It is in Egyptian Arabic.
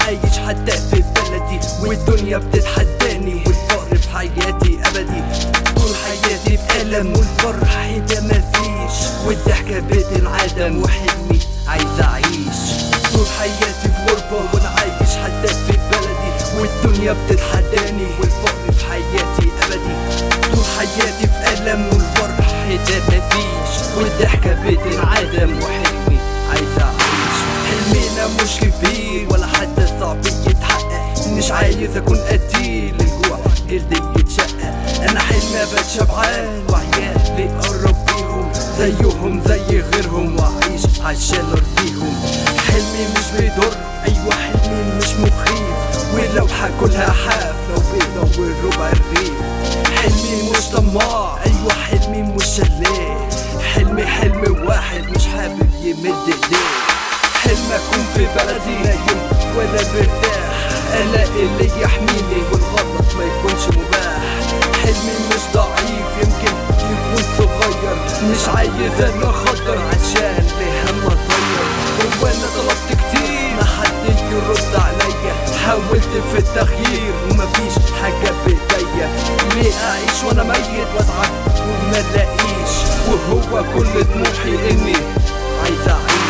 عايش حتى في بلدي والدنيا بتتحداني والفقر في حياتي ابدي طول حياتي في ألم والفرح ده مفيش والضحكة بتنعدم وحلمي عايز أعيش طول حياتي في غربة وأنا عايش حتى في بلدي والدنيا بتتحداني والفقر في حياتي أبدي طول حياتي في ألم والفرح ده مفيش والضحكة بتنعدم وحلمي عايز أعيش حلمنا مش كبير ولا حتى صعب يتحقق مش عايز أكون قتيل الجوع جلدي يتشقق أنا حلمي أبقى شبعان وعيالي أقرب بيهم زيهم زي غيرهم وأعيش عشان أرضيهم حلمي مش بيضر أيوة حلمي مش مخيف ولو هاكلها حاف لو بيضة والربع رغيف حلمي مش طماع أيوة حلمي مش شلاه حلمي حلم واحد مش حابب يمد ايديه حلم اكون في بلدي نايم وانا مرتاح الاقي اللي يحميني والغلط ما يكونش مباح حلمي مش ضعيف يمكن يكون صغير مش عايز انا خطر عشان لهم اطير وانا طلبت كتير ما حد يرد عليا حاولت في التغيير ومفيش حاجة بايديا ليه اعيش وانا ميت واتعب وما الاقيش وهو كل طموحي اني عايز اعيش